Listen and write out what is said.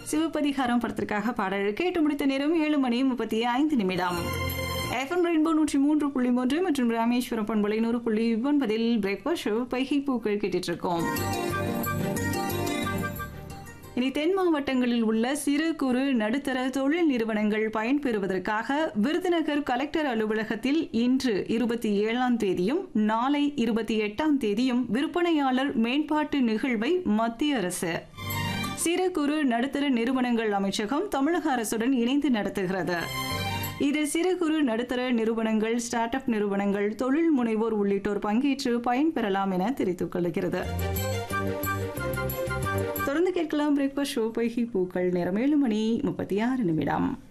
சிவப்பதிகாரம் படத்திற்காக பாடல் கேட்டு முடித்த நேரம் ஏழு மணி முப்பத்தி ஐந்து நிமிடம் எஃப்எம் ரெயின்போ நூற்றி மூன்று புள்ளி மூன்று மற்றும் ராமேஸ்வரம் பண்பலை நூறு புள்ளி ஒன்பதில் பிரேக்ஃபாஸ்ட் ஷோ பைகை பூக்கள் கேட்டுட்டு இருக்கோம் இனி தென் மாவட்டங்களில் உள்ள சிறு குறு நடுத்தர தொழில் நிறுவனங்கள் பயன்பெறுவதற்காக விருதுநகர் கலெக்டர் அலுவலகத்தில் இன்று இருபத்தி ஏழாம் தேதியும் நாளை இருபத்தி எட்டாம் தேதியும் விற்பனையாளர் மேம்பாட்டு நிகழ்வை மத்திய அரசு சிறு குறு நடுத்தர நிறுவனங்கள் அமைச்சகம் தமிழக அரசுடன் இணைந்து நடத்துகிறது இதில் சிறு குறு நடுத்தர நிறுவனங்கள் ஸ்டார்ட் அப் நிறுவனங்கள் தொழில் முனைவோர் உள்ளிட்டோர் பங்கேற்று பயன்பெறலாம் என தெரிவித்துக் கொள்கிறது தொடர்ந்து கேட்கலாம் பிரேக்ஃபாஸ்ட் ஷோ பைகி பூக்கள் நேரம் ஏழு மணி முப்பத்தி ஆறு நிமிடம்